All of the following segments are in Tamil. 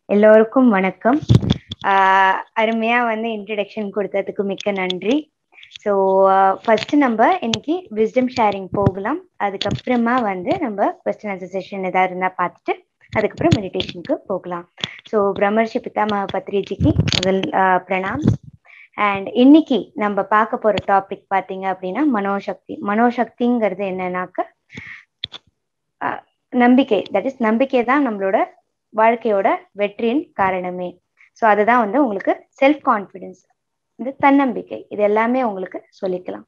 எல்லோருக்கும் வணக்கம் ஆஹ் அருமையா வந்து இன்ட்ரடக்ஷன் கொடுத்ததுக்கு மிக்க நன்றி ஸோ ஃபர்ஸ்ட் நம்ம இன்னைக்கு விஸ்டம் ஷேரிங் போகலாம் அதுக்கப்புறமா வந்து நம்ம கொஸ்டின் ஆன்சர் செஷன் ஏதாவது இருந்தால் பார்த்துட்டு அதுக்கப்புறம் மெடிடேஷனுக்கு போகலாம் ஸோ பிரம்மர்ஷி பிதாமக பத்ரிஜிக்கு முதல் ஆஹ் பிரணாம் அண்ட் இன்னைக்கு நம்ம பார்க்க போற டாபிக் பார்த்தீங்க அப்படின்னா மனோசக்தி மனோசக்திங்கிறது என்னன்னாக்க ஆஹ் நம்பிக்கை தட் இஸ் நம்பிக்கை தான் நம்மளோட வாழ்க்கையோட வெற்றியின் காரணமே ஸோ அதுதான் வந்து உங்களுக்கு செல்ஃப் கான்ஃபிடென்ஸ் இந்த தன்னம்பிக்கை இது எல்லாமே உங்களுக்கு சொல்லிக்கலாம்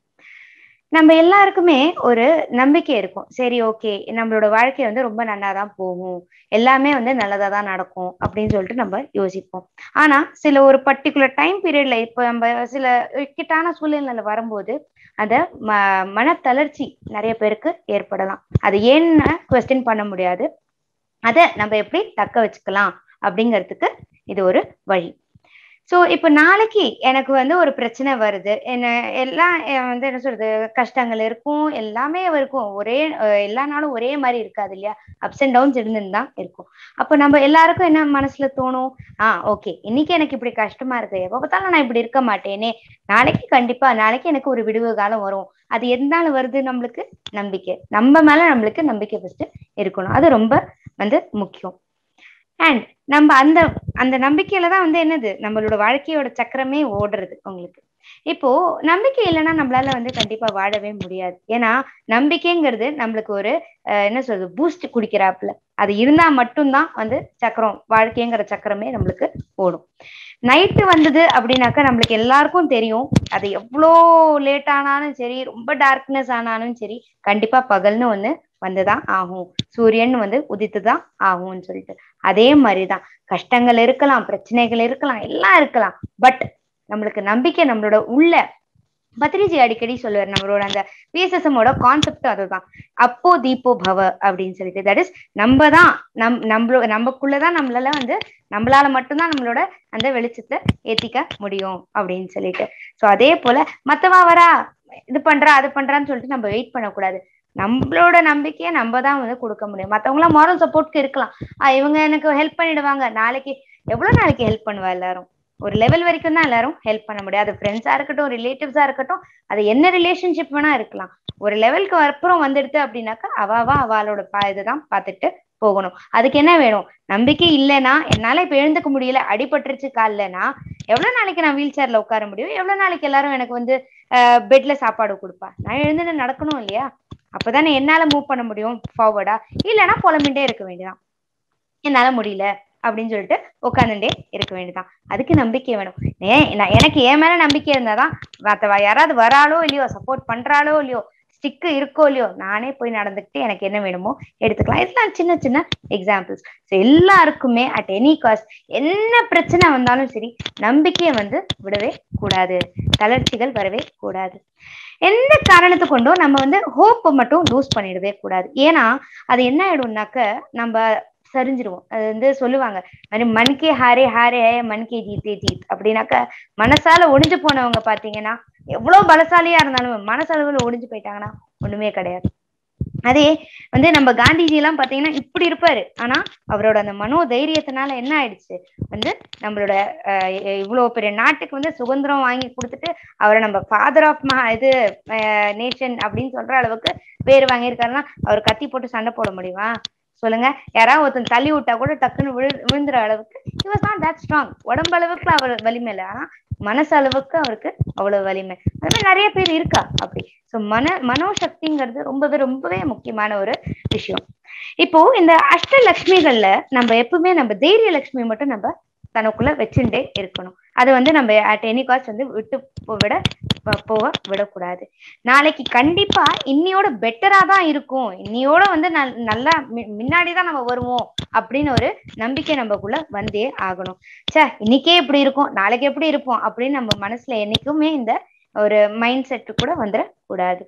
நம்ம எல்லாருக்குமே ஒரு நம்பிக்கை இருக்கும் சரி ஓகே நம்மளோட வாழ்க்கை வந்து ரொம்ப நல்லா தான் போகும் எல்லாமே வந்து நல்லதா தான் நடக்கும் அப்படின்னு சொல்லிட்டு நம்ம யோசிப்போம் ஆனா சில ஒரு பர்டிகுலர் டைம் பீரியட்ல இப்போ நம்ம சில இக்கட்டான சூழ்நிலையில வரும்போது அந்த ம மன தளர்ச்சி நிறைய பேருக்கு ஏற்படலாம் அது ஏன்னு கொஸ்டின் பண்ண முடியாது அதை நம்ம எப்படி தக்க வச்சுக்கலாம் அப்படிங்கிறதுக்கு இது ஒரு வழி ஸோ இப்போ நாளைக்கு எனக்கு வந்து ஒரு பிரச்சனை வருது என்ன எல்லாம் வந்து என்ன சொல்றது கஷ்டங்கள் இருக்கும் எல்லாமே இருக்கும் ஒரே எல்லா நாளும் ஒரே மாதிரி இருக்காது இல்லையா அப்ஸ் அண்ட் டவுன்ஸ் இருந்துன்னு தான் இருக்கும் அப்போ நம்ம எல்லாருக்கும் என்ன மனசுல தோணும் ஆ ஓகே இன்னைக்கு எனக்கு இப்படி கஷ்டமா இருக்கு எப்போ பார்த்தாலும் நான் இப்படி இருக்க மாட்டேனே நாளைக்கு கண்டிப்பா நாளைக்கு எனக்கு ஒரு விடுவு காலம் வரும் அது எதனால வருது நம்மளுக்கு நம்பிக்கை நம்ம மேல நம்மளுக்கு நம்பிக்கை ஃபர்ஸ்ட் இருக்கணும் அது ரொம்ப வந்து முக்கியம் அண்ட் நம்ம அந்த அந்த நம்பிக்கையில தான் வந்து என்னது நம்மளோட வாழ்க்கையோட சக்கரமே ஓடுறது உங்களுக்கு இப்போ நம்பிக்கை இல்லைன்னா நம்மளால வந்து கண்டிப்பா வாழவே முடியாது ஏன்னா நம்பிக்கைங்கிறது நம்மளுக்கு ஒரு என்ன சொல்றது பூஸ்ட் குடிக்கிறாப்புல அது இருந்தா மட்டும்தான் வந்து சக்கரம் வாழ்க்கைங்கிற சக்கரமே நம்மளுக்கு ஓடும் நைட்டு வந்தது அப்படின்னாக்கா நம்மளுக்கு எல்லாருக்கும் தெரியும் அது எவ்வளோ லேட் ஆனாலும் சரி ரொம்ப டார்க்னஸ் ஆனாலும் சரி கண்டிப்பா பகல்னு ஒண்ணு வந்துதான் ஆகும் சூரியன் வந்து உதித்துதான் ஆகும்னு சொல்லிட்டு அதே மாதிரிதான் கஷ்டங்கள் இருக்கலாம் பிரச்சனைகள் இருக்கலாம் எல்லாம் இருக்கலாம் பட் நம்மளுக்கு நம்பிக்கை நம்மளோட உள்ள பத்ரிஜி அடிக்கடி சொல்லுவார் நம்மளோட அந்த பிஎஸ்எஸ்எம்மோட கான்செப்ட் அதுதான் அப்போ தீபோ பவ அப்படின்னு சொல்லிட்டு தட் இஸ் நம்ம தான் நம் நம்மளோ நமக்குள்ளதான் நம்மளால வந்து நம்மளால மட்டும்தான் நம்மளோட அந்த வெளிச்சத்தை ஏத்திக்க முடியும் அப்படின்னு சொல்லிட்டு சோ அதே போல மத்தவா வரா இது பண்றா அது பண்றான்னு சொல்லிட்டு நம்ம வெயிட் பண்ணக்கூடாது நம்மளோட நம்பிக்கையை நம்ம தான் வந்து கொடுக்க முடியும் மத்தவங்களாம் மாரல் சப்போர்ட்க்கு இருக்கலாம் ஆஹ் இவங்க எனக்கு ஹெல்ப் பண்ணிடுவாங்க நாளைக்கு எவ்வளவு நாளைக்கு ஹெல்ப் பண்ணுவா எல்லாரும் ஒரு லெவல் வரைக்கும் தான் எல்லாரும் ஹெல்ப் பண்ண முடியும் அது ஃப்ரெண்ட்ஸா இருக்கட்டும் ரிலேட்டிவ்ஸா இருக்கட்டும் அது என்ன ரிலேஷன்ஷிப் வேணா இருக்கலாம் ஒரு லெவலுக்கு அப்புறம் வந்துடுது அப்படின்னாக்கா அவாவா அவளோட பா இதுதான் பார்த்துட்டு போகணும் அதுக்கு என்ன வேணும் நம்பிக்கை இல்லைன்னா என்னால இப்ப எழுந்துக்க முடியல அடிபட்டுருச்சு கால்லனா எவ்வளவு நாளைக்கு நான் வீல் சேர்ல உட்கார முடியும் எவ்வளவு நாளைக்கு எல்லாரும் எனக்கு வந்து பெட்ல சாப்பாடு கொடுப்பா நான் எழுந்து நடக்கணும் இல்லையா அப்பதானே என்னால மூவ் பண்ண முடியும் ஃபார்வர்டா இல்லைன்னா புலம்பின்ண்டே இருக்க வேண்டியதான் என்னால முடியல அப்படின்னு சொல்லிட்டு உட்காந்துட்டே இருக்க வேண்டியதான் அதுக்கு நம்பிக்கை வேணும் ஏன் எனக்கு என் மேல நம்பிக்கை இருந்தாதான் மத்தவ யாராவது வராளோ இல்லையோ சப்போர்ட் பண்றாளோ இல்லையோ ஸ்டிக்கு இருக்கோ இல்லையோ நானே போய் நடந்துக்கிட்டு எனக்கு என்ன வேணுமோ எடுத்துக்கலாம் இதெல்லாம் சின்ன சின்ன எக்ஸாம்பிள்ஸ் ஸோ எல்லாருக்குமே அட் எனி காஸ்ட் என்ன பிரச்சனை வந்தாலும் சரி நம்பிக்கையை வந்து விடவே கூடாது தளர்ச்சிகள் வரவே கூடாது எந்த காரணத்தை கொண்டோ நம்ம வந்து ஹோப்பை மட்டும் லூஸ் பண்ணிடவே கூடாது ஏன்னா அது என்ன ஆயிடும்னாக்க நம்ம சரிஞ்சிருவோம் அது வந்து சொல்லுவாங்க மாதிரி மண்கே ஹாரே ஹாரே ஹே மண்கே ஜீத்தே ஜீத் அப்படின்னாக்க மனசால ஒடிஞ்சு போனவங்க பாத்தீங்கன்னா எவ்வளவு பலசாலியா இருந்தாலும் மனசளவுல ஒடிஞ்சு போயிட்டாங்கன்னா ஒண்ணுமே கிடையாது அதே வந்து நம்ம காந்திஜி எல்லாம் பாத்தீங்கன்னா இப்படி இருப்பாரு ஆனா அவரோட அந்த மனோ தைரியத்தினால என்ன ஆயிடுச்சு வந்து நம்மளோட இவ்வளவு பெரிய நாட்டுக்கு வந்து சுதந்திரம் வாங்கி கொடுத்துட்டு அவரை நம்ம ஃபாதர் ஆஃப் மஹா இது நேஷன் அப்படின்னு சொல்ற அளவுக்கு பேர் வாங்கியிருக்காருன்னா அவர் கத்தி போட்டு சண்டை போட முடியுமா சொல்லுங்க யாராவது ஒருத்தன் தள்ளி விட்டா கூட டக்குன்னு விழு விழுந்துற அளவுக்கு he was not that strong உடம்பு அளவுக்கு அவர் வலிமை இல்லை ஆனா மனசு அளவுக்கு அவருக்கு அவ்வளவு வலிமை அது மாதிரி நிறைய பேர் இருக்கா அப்படி சோ மன மனோசக்திங்கிறது ரொம்பவே ரொம்பவே முக்கியமான ஒரு விஷயம் இப்போ இந்த அஷ்டலட்சுமிகள்ல நம்ம எப்பவுமே நம்ம தைரிய லட்சுமி மட்டும் நம்ம தனக்குள்ள வச்சுட்டே இருக்கணும் அது வந்து நம்ம அட் எனி காஸ்ட் வந்து விட்டு விட போக விடக்கூடாது நாளைக்கு கண்டிப்பா இன்னியோட பெட்டரா தான் இருக்கும் இன்னியோட வந்து நல்லா முன்னாடிதான் நம்ம வருவோம் அப்படின்னு ஒரு நம்பிக்கை நமக்குள்ள வந்தே ஆகணும் சே இன்னைக்கே இப்படி இருக்கும் நாளைக்கு எப்படி இருப்போம் அப்படின்னு நம்ம மனசுல என்னைக்குமே இந்த ஒரு மைண்ட் செட்டு கூட வந்துடக்கூடாது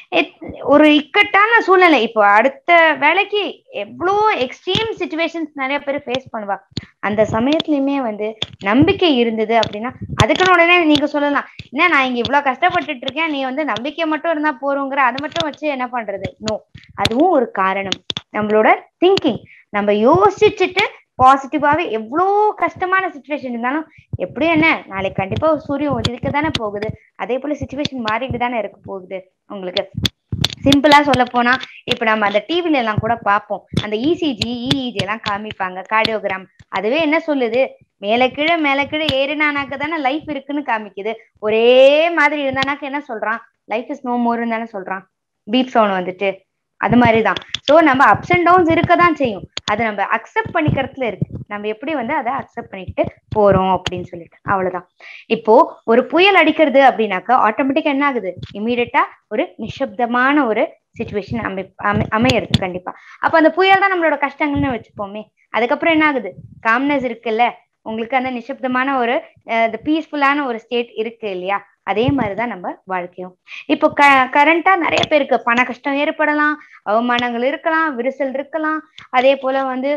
ஒரு இக்கட்டான சூழ்நிலை இப்போ அடுத்த வேலைக்கு எவ்வளோ எக்ஸ்ட்ரீம் சுச்சுவேஷன்ஸ் நிறைய பேர் ஃபேஸ் பண்ணுவா அந்த சமயத்துலயுமே வந்து நம்பிக்கை இருந்தது அப்படின்னா அதுக்குன்னு உடனே நீங்க சொல்லலாம் என்ன நான் இங்க இவ்வளவு கஷ்டப்பட்டுட்டு இருக்கேன் நீ வந்து நம்பிக்கை மட்டும் இருந்தா போறோங்கிற அதை மட்டும் வச்சு என்ன பண்றது நோ அதுவும் ஒரு காரணம் நம்மளோட திங்கிங் நம்ம யோசிச்சுட்டு பாசிட்டிவாவே எவ்வளோ கஷ்டமான சுச்சுவேஷன் இருந்தாலும் எப்படியும் என்ன நாளைக்கு கண்டிப்பா ஒரு சூரியன் உதிக்க தானே போகுது அதே போல சுச்சுவேஷன் மாறிட்டு தானே இருக்க போகுது உங்களுக்கு சிம்பிளா சொல்ல போனா இப்ப நம்ம அந்த டிவில எல்லாம் கூட பார்ப்போம் அந்த இசிஜி இஇஜி எல்லாம் காமிப்பாங்க கார்டியோகிராம் அதுவே என்ன சொல்லுது மேல கீழே மேல கீழே ஏறினானாக்க தானே லைஃப் இருக்குன்னு காமிக்குது ஒரே மாதிரி இருந்தானாக்க என்ன சொல்றான் லைஃப் இஸ் நோ மோர்னு தானே சொல்றான் பீப் சவுண்ட் வந்துட்டு அது மாதிரிதான் சோ நம்ம அப்ஸ் அண்ட் டவுன்ஸ் இருக்க தான் செய்யும் அதை நம்ம அக்செப்ட் பண்ணிக்கிறதுல இருக்கு நம்ம எப்படி வந்து அதை அக்செப்ட் பண்ணிக்கிட்டு போறோம் அப்படின்னு சொல்லிட்டு அவ்வளவுதான் இப்போ ஒரு புயல் அடிக்கிறது அப்படின்னாக்கா ஆட்டோமேட்டிக்கா என்ன ஆகுது இமீடியட்டா ஒரு நிசப்தமான ஒரு சுச்சுவேஷன் அமை அமை- அமையறது கண்டிப்பா அப்ப அந்த புயல் தான் நம்மளோட கஷ்டங்கள்னு வச்சுப்போமே அதுக்கப்புறம் என்ன ஆகுது காம்னஸ் இருக்குல்ல உங்களுக்கு அந்த நிசப்தமான ஒரு பீஸ்ஃபுல்லான ஒரு ஸ்டேட் இருக்கு இல்லையா அதே மாதிரிதான் நம்ம வாழ்க்கையும் இப்போ க கரண்டா நிறைய பேருக்கு பண கஷ்டம் ஏற்படலாம் அவமானங்கள் இருக்கலாம் விரிசல் இருக்கலாம் அதே போல வந்து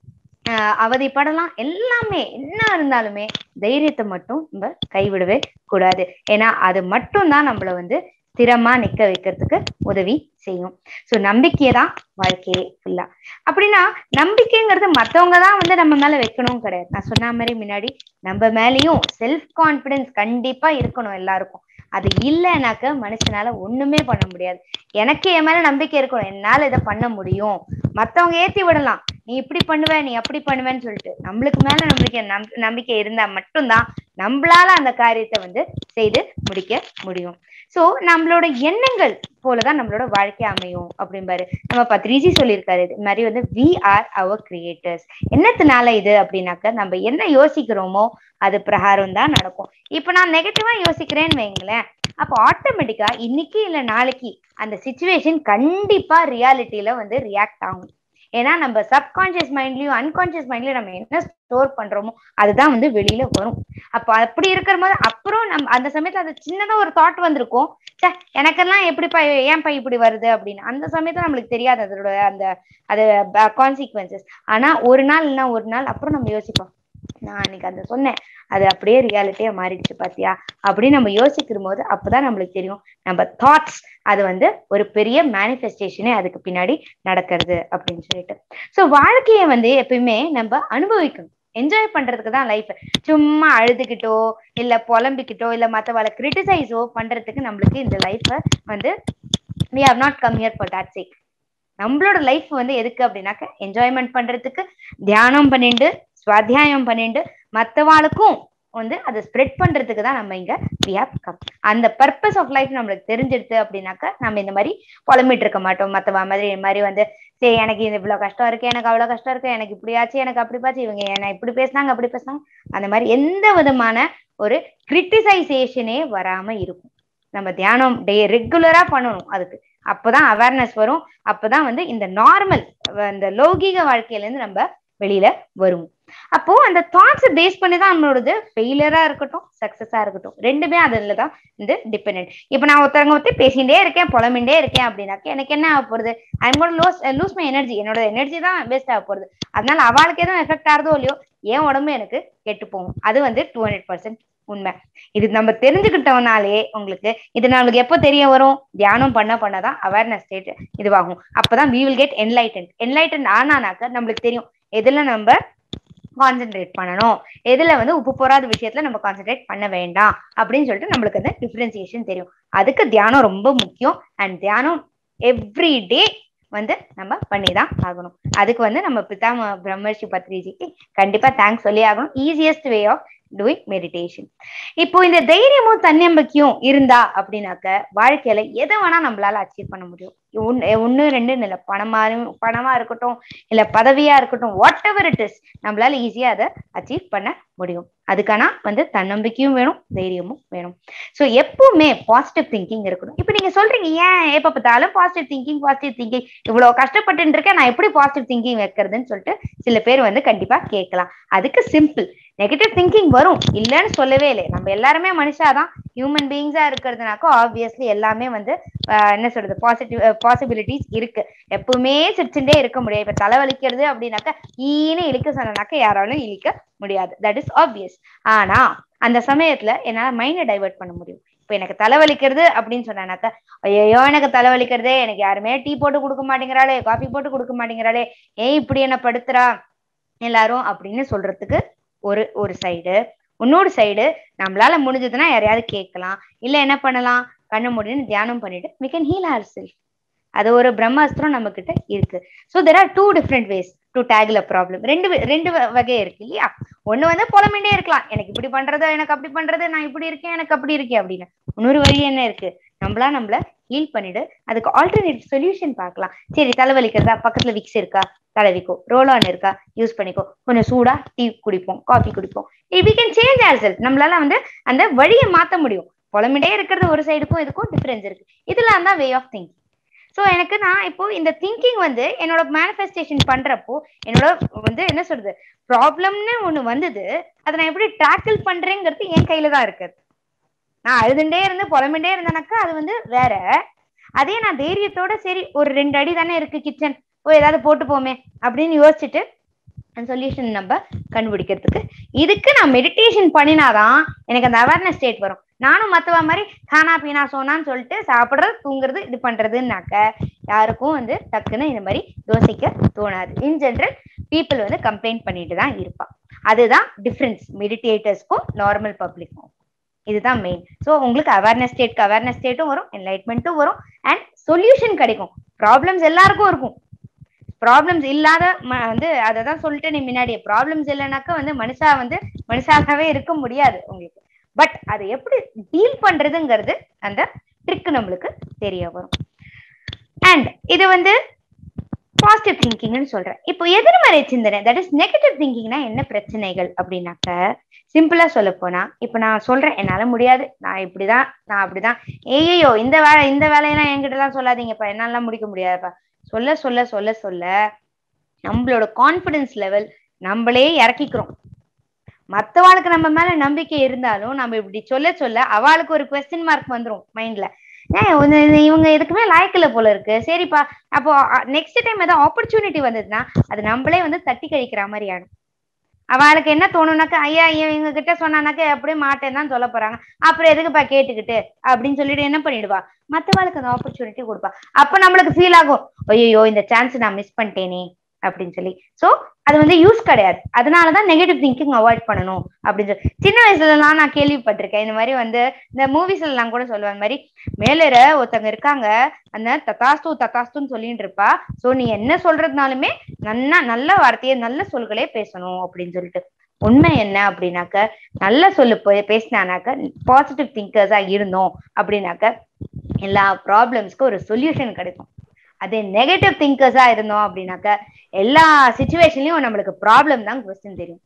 ஆஹ் அவதிப்படலாம் எல்லாமே என்ன இருந்தாலுமே தைரியத்தை மட்டும் நம்ம கைவிடவே கூடாது ஏன்னா அது மட்டும் தான் நம்மள வந்து ஸ்திரமா நிக்க வைக்கிறதுக்கு உதவி செய்யும் சோ நம்பிக்கையை தான் வாழ்க்கையே ஃபுல்லா அப்படின்னா நம்பிக்கைங்கிறது மத்தவங்க தான் வந்து நம்ம மேல வைக்கணும் கிடையாது நான் சொன்ன மாதிரி முன்னாடி நம்ம மேலயும் செல்ஃப் கான்பிடன்ஸ் கண்டிப்பா இருக்கணும் எல்லாருக்கும் அது இல்லைனாக்க மனுஷனால ஒண்ணுமே பண்ண முடியாது எனக்கு என் மேல நம்பிக்கை இருக்கணும் என்னால இதை பண்ண முடியும் மத்தவங்க ஏத்தி விடலாம் நீ இப்படி பண்ணுவ நீ அப்படி பண்ணுவேன்னு சொல்லிட்டு நம்மளுக்கு மேல நம்பிக்கை நம்- நம்பிக்கை இருந்தா மட்டும்தான் நம்மளால அந்த காரியத்தை வந்து செய்து முடிக்க முடியும் சோ நம்மளோட எண்ணங்கள் போலதான் நம்மளோட வாழ்க்கை அமையும் அப்படிம்பாரு நம்ம பத்ரிஜி சொல்லியிருக்காரு இது மாதிரி வந்து வி ஆர் அவர் கிரியேட்டர்ஸ் என்னத்தினால இது அப்படின்னாக்க நம்ம என்ன யோசிக்கிறோமோ அது பிரகாரம் தான் நடக்கும் இப்ப நான் நெகட்டிவா யோசிக்கிறேன்னு வைங்களேன் அப்போ ஆட்டோமேட்டிக்கா இன்னைக்கு இல்ல நாளைக்கு அந்த சுச்சுவேஷன் கண்டிப்பா ரியாலிட்டியில வந்து ரியாக்ட் ஆகும் ஏன்னா நம்ம சப்கான்சியஸ் மைண்ட்லயும் அன்கான்சியஸ் மைண்ட்லயும் நம்ம என்ன ஸ்டோர் பண்றோமோ அதுதான் வந்து வெளியில வரும் அப்ப அப்படி இருக்கிற போது அப்புறம் நம்ம அந்த சமயத்துல அது சின்னதா ஒரு தாட் வந்திருக்கும் ச்சே எனக்கெல்லாம் எப்படிப்பா ஏன் பை இப்படி வருது அப்படின்னு அந்த சமயத்துல நம்மளுக்கு தெரியாது அதோட அந்த அது கான்சிக்வன்சஸ் ஆனா ஒரு நாள் இல்லைன்னா ஒரு நாள் அப்புறம் நம்ம யோசிப்போம் நான் அன்னைக்கு அந்த சொன்னேன் அது அப்படியே ரியாலிட்டியா மாறிடுச்சு பாத்தியா அப்படின்னு நம்ம யோசிக்கிற போது அப்பதான் நம்மளுக்கு தெரியும் நம்ம தாட்ஸ் அது வந்து ஒரு பெரிய மேனிஃபெஸ்டேஷனே அதுக்கு பின்னாடி நடக்கிறது அப்படின்னு சொல்லிட்டு சோ வாழ்க்கைய வந்து எப்பயுமே நம்ம அனுபவிக்கணும் என்ஜாய் பண்றதுக்கு தான் லைஃப் சும்மா அழுதுகிட்டோ இல்ல புலம்பிக்கிட்டோ இல்ல மத்தவளை கிரிட்டிசைஸோ பண்றதுக்கு நம்மளுக்கு இந்த லைஃப வந்து we have not come here for that sake நம்மளோட லைஃப் வந்து எதுக்கு அப்படின்னாக்க என்ஜாய்மெண்ட் பண்றதுக்கு தியானம் பண்ணிட்டு சுவாத்தியாயம் பண்ணிட்டு மத்தவாளுக்கும் வந்து அதை ஸ்ப்ரெட் பண்றதுக்கு தான் நம்ம இங்க we have come அந்த பர்பஸ் ஆஃப் லைஃப் நம்மளுக்கு தெரிஞ்சிடுது அப்படின்னாக்க நம்ம இந்த மாதிரி புலம்பிட்டு இருக்க மாட்டோம் மத்தவா மாதிரி இந்த மாதிரி வந்து சரி எனக்கு இது இவ்வளவு கஷ்டம் இருக்கு எனக்கு அவ்வளவு கஷ்டம் இருக்கு எனக்கு இப்படியாச்சு எனக்கு அப்படி பாச்சு இவங்க என்ன இப்படி பேசினாங்க அப்படி பேசினாங்க அந்த மாதிரி எந்த விதமான ஒரு கிரிட்டிசைசேஷனே வராம இருக்கும் நம்ம தியானம் டே ரெகுலரா பண்ணணும் அதுக்கு அப்பதான் அவேர்னஸ் வரும் அப்பதான் வந்து இந்த நார்மல் இந்த லௌகீக வாழ்க்கையில இருந்து நம்ம வெளியில வருவோம் அப்போ அந்த தாட்ஸை பேஸ் பண்ணி தான் நம்மளோடது ஃபெயிலியரா இருக்கட்டும் சக்சஸா இருக்கட்டும் ரெண்டுமே அதுல தான் வந்து டிபெண்ட் இப்போ நான் ஒருத்தவங்க ஒருத்தி பேசிட்டே இருக்கேன் புலம்பிண்டே இருக்கேன் அப்படின்னாக்க எனக்கு என்ன ஆக போறது ஐம் கூட லூஸ் லூஸ் மை எனர்ஜி என்னோட எனர்ஜி தான் வேஸ்ட் ஆக போறது அதனால அவளுக்கு எதுவும் எஃபெக்ட் ஆகுதோ இல்லையோ என் உடம்பு எனக்கு கெட்டு போகும் அது வந்து டூ ஹண்ட்ரட் பர்சன்ட் உண்மை இது நம்ம தெரிஞ்சுக்கிட்டோம்னாலே உங்களுக்கு இது நம்மளுக்கு எப்போ தெரிய வரும் தியானம் பண்ண பண்ணதான் அவேர்னஸ் ஸ்டேட் இதுவாகும் அப்பதான் we will get enlightened enlightened ஆனானாக்க நம்மளுக்கு தெரியும் எதுல நம்ம கான்சென்ட்ரேட் பண்ணணும் எதுல வந்து உப்பு போறாத விஷயத்துல நம்ம கான்சென்ட்ரேட் பண்ண வேண்டாம் அப்படின்னு சொல்லிட்டு நம்மளுக்கு அந்த டிஃபரன்சியேஷன் தெரியும் அதுக்கு தியானம் ரொம்ப முக்கியம் அண்ட் தியானம் எவ்ரி டே வந்து நம்ம பண்ணி தான் ஆகணும் அதுக்கு வந்து நம்ம பிதாம பிரம்மர்ஷி பத்ரிஜிக்கு கண்டிப்பா தேங்க்ஸ் சொல்லி ஆகணும் easiest way of doing meditation இப்போ இந்த தைரியமும் தன்னம்பிக்கையும் இருந்தா அப்படின்னாக்க வாழ்க்கையில எதை வேணா நம்மளால அச்சீவ் பண்ண முடியும் ஒன்னு ஒன்னு ரெண்டுன்னு இல்லை பணமா பணமா இருக்கட்டும் இல்ல பதவியா இருக்கட்டும் வாட் எவர் இட் இஸ் நம்மளால ஈஸியா அதை அச்சீவ் பண்ண முடியும் அதுக்கான வந்து தன்னம்பிக்கையும் வேணும் தைரியமும் வேணும் ஸோ எப்பவுமே பாசிட்டிவ் திங்கிங் இருக்கணும் இப்போ நீங்க சொல்றீங்க ஏன் எப்ப பார்த்தாலும் பாசிட்டிவ் திங்கிங் பாசிட்டிவ் திங்கிங் இவ்வளவு கஷ்டப்பட்டு இருக்கேன் நான் எப்படி பாசிட்டிவ் திங்கிங் வைக்கிறதுன்னு சொல்லிட்டு சில பேர் வந்து கண்டிப்பா கேட்கலாம் அதுக்கு சிம்பிள் நெகட்டிவ் திங்கிங் வரும் இல்லைன்னு சொல்லவே இல்லை நம்ம எல்லாருமே மனுஷாதான் ஹியூமன் பீயிங்ஸா இருக்கிறதுனாக்கா ஆப்வியஸ்லி எல்லாமே வந்து ஆஹ் என்ன சொல்றது பாசிட்டிவ் பாசிபிலிட்டிஸ் இருக்கு எப்பவுமே சிரிச்சுட்டே இருக்க முடியாது இப்ப தலைவலிக்கிறது அப்படின்னாக்கா ஈன்னு இழிக்க சொன்னாக்கா யாராலும் இழிக்க முடியாது தட் இஸ் ஆப்வியஸ் ஆனா அந்த சமயத்துல என்னால மைண்டை டைவர்ட் பண்ண முடியும் இப்ப எனக்கு தலைவலிக்கிறது அப்படின்னு சொன்னாக்கா ஐயோ எனக்கு தலைவலிக்கிறதே எனக்கு யாருமே டீ போட்டு கொடுக்க மாட்டேங்கிறாளே காஃபி போட்டு கொடுக்க மாட்டேங்கிறாளே ஏன் இப்படி என்ன படுத்துறா எல்லாரும் அப்படின்னு சொல்றதுக்கு ஒரு ஒரு சைடு இன்னொரு சைடு நம்மளால முடிஞ்சதுன்னா யாரையாவது கேட்கலாம் இல்ல என்ன பண்ணலாம் கண்ணு முடின்னு தியானம் பண்ணிட்டு we can heal ourselves அது ஒரு பிரம்மாஸ்திரம் நம்ம கிட்ட இருக்கு so there are two different ways to tackle a problem ரெண்டு வே- ரெண்டு வ- வகை இருக்கு இல்லையா ஒண்ணு வந்து புலம்பிண்டே இருக்கலாம் எனக்கு இப்படி பண்றது எனக்கு அப்படி பண்றது நான் இப்படி இருக்கேன் எனக்கு அப்படி இருக்கேன் அப்படின்னு இன்னொரு வழி என்ன இருக்கு நம்மளா நம்மள ஹீல் பண்ணிட்டு அதுக்கு ஆல்டர்னேட் சொல்யூஷன் பார்க்கலாம் சரி தலைவலிக்கிறதா பக்கத்துல விக்ஸ் இருக்கா தலைவிக்கோ ரோல் ஆன் இருக்கா யூஸ் பண்ணிக்கோ கொஞ்சம் சூடா டீ குடிப்போம் காஃபி குடிப்போம் we can change our self நம்மளால வந்து அந்த வழியை மாத்த முடியும் புலம்பிட்டே இருக்கிறது ஒரு சைடுக்கும் இதுக்கும் டிஃபரன்ஸ் இருக்கு இதெல்லாம் தான் வே ஆஃப் திங்கிங் ஸோ எனக்கு நான் இப்போ இந்த திங்கிங் வந்து என்னோட மேனிஃபெஸ்டேஷன் பண்றப்போ என்னோட வந்து என்ன சொல்றது ப்ராப்ளம்னு ஒண்ணு வந்தது அதை நான் எப்படி டேக்கிள் பண்றேங்கிறது என் கையில தான் இருக்கு நான் அழுதுண்டே இருந்து புலம்பிண்டே இருந்தேனாக்கா அது வந்து வேற அதே நான் தைரியத்தோட சரி ஒரு ரெண்டு அடி தானே இருக்கு கிச்சன் ஓ ஏதாவது போட்டு போமே அப்படின்னு யோசிச்சுட்டு அந்த சொல்யூஷன் நம்ம கண்டுபிடிக்கிறதுக்கு இதுக்கு நான் மெடிடேஷன் பண்ணினாதான் எனக்கு அந்த அவேர்னஸ் ஸ்டேட் வரும் நானும் மத்தவ மாதிரி கானா பீனா சோனான்னு சொல்லிட்டு சாப்பிடுறது தூங்குறது இது பண்றதுன்னாக்க யாருக்கும் வந்து டக்குன்னு இந்த மாதிரி யோசிக்க தோணாது இன் ஜென்ரல் பீப்புள் வந்து கம்ப்ளைண்ட் பண்ணிட்டு தான் இருப்பா அதுதான் டிஃப்ரென்ஸ் மெடிடேட்டர்ஸ்க்கும் நார்மல் பப்ளிக்கும் இதுதான் மெயின் ஸோ உங்களுக்கு அவேர்னஸ் ஸ்டேட்க்கு அவேர்னஸ் ஸ்டேட்டும் வரும் என்லைட்மெண்ட்டும் வரும் அண்ட் சொல்யூஷன் கிடைக்கும் ப்ராப்ளம்ஸ் எல்லாருக்கும் இருக்கும் ப்ராப்ளம்ஸ் இல்லாத ம- வந்து அதை தான் சொல்லிட்டு நீ முன்னாடியே ப்ராப்ளம்ஸ் இல்லைனாக்கா வந்து மனுஷா வந்து மனுஷாகவே இருக்க முடியாது உங்களுக்கு பட் அதை எப்படி டீல் பண்றதுங்கிறது அந்த ட்ரிக் நம்மளுக்கு தெரிய வரும் அண்ட் இது வந்து பாசிட்டிவ் திங்கிங்னு சொல்றேன் இப்போ எதிர்மறை சிந்தனை தட் இஸ் நெகட்டிவ் திங்கிங்னா என்ன பிரச்சனைகள் அப்படின்னாக்க சிம்பிளா சொல்ல போனா இப்ப நான் சொல்றேன் என்னால முடியாது நான் இப்படிதான் நான் அப்படிதான் ஏய்யோ இந்த வேலை இந்த வேலையெல்லாம் என்கிட்ட எல்லாம் சொல்லாதீங்கப்பா என்னால முடிக்க முடியாதுப்பா சொல்ல சொல்ல சொல்ல சொல்ல நம்மளோட கான்ஃபிடன்ஸ் லெவல் நம்மளே இறக்கிக்கிறோம் மத்தவாளுக்கு நம்ம மேல நம்பிக்கை இருந்தாலும் நம்ம இப்படி சொல்ல சொல்ல அவளுக்கு ஒரு கொஸ்டின் மார்க் வந்துரும் மைண்ட்ல ஏன் இவங்க இவங்க எதுக்குமே லாய்க்கல போல இருக்கு சரிப்பா அப்போ நெக்ஸ்ட் டைம் ஏதாவது ஆப்பர்ச்சுனிட்டி வந்ததுன்னா அது நம்மளே வந்து தட்டி கழிக்கிற மாதிரி ஆயிடும் அவளுக்கு என்ன தோணுனாக்கா ஐயா இவங்க கிட்ட சொன்னானாக்கா அப்படியே மாட்டேன்னு தான் சொல்ல போறாங்க அப்புறம் எதுக்குப்பா கேட்டுக்கிட்டு அப்படின்னு சொல்லிட்டு என்ன பண்ணிடுவா மத்தவாளுக்கு அந்த ஆப்பர்ச்சுனிட்டி கொடுப்பா அப்ப நம்மளுக்கு ஃபீல் ஆகும் ஐயோ இந்த சான்ஸ் நான் மிஸ் பண்ணிட்டேனே அப்படின்னு சொல்லி சோ அது வந்து யூஸ் கிடையாது அதனாலதான் நெகட்டிவ் திங்கிங் அவாய்ட் பண்ணணும் அப்படின்னு சொல்லி சின்ன வயசுல எல்லாம் நான் கேள்விப்பட்டிருக்கேன் இந்த மாதிரி வந்து இந்த மூவிஸ்ல எல்லாம் கூட சொல்லுவேன் இந்த மாதிரி மேலேற ஒருத்தவங்க இருக்காங்க அந்த தத்தாஸ்து தத்தாஸ்துன்னு சொல்லிட்டு இருப்பா சோ நீ என்ன சொல்றதுனாலுமே நல்லா நல்ல வார்த்தையை நல்ல சொல்களே பேசணும் அப்படின்னு சொல்லிட்டு உண்மை என்ன அப்படின்னாக்க நல்ல சொல்லு போய் பேசினானாக்க பாசிட்டிவ் திங்கர்ஸா இருந்தோம் அப்படின்னாக்க எல்லா ப்ராப்ளம்ஸ்க்கும் ஒரு சொல்யூஷன் கிடைக்கும் அதே நெகட்டிவ் திங்கர்ஸா இருந்தோம் அப்படின்னாக்க எல்லா சுச்சுவேஷன்லயும் நம்மளுக்கு ப்ராப்ளம் தான் கொஸ்டின் தெரியும்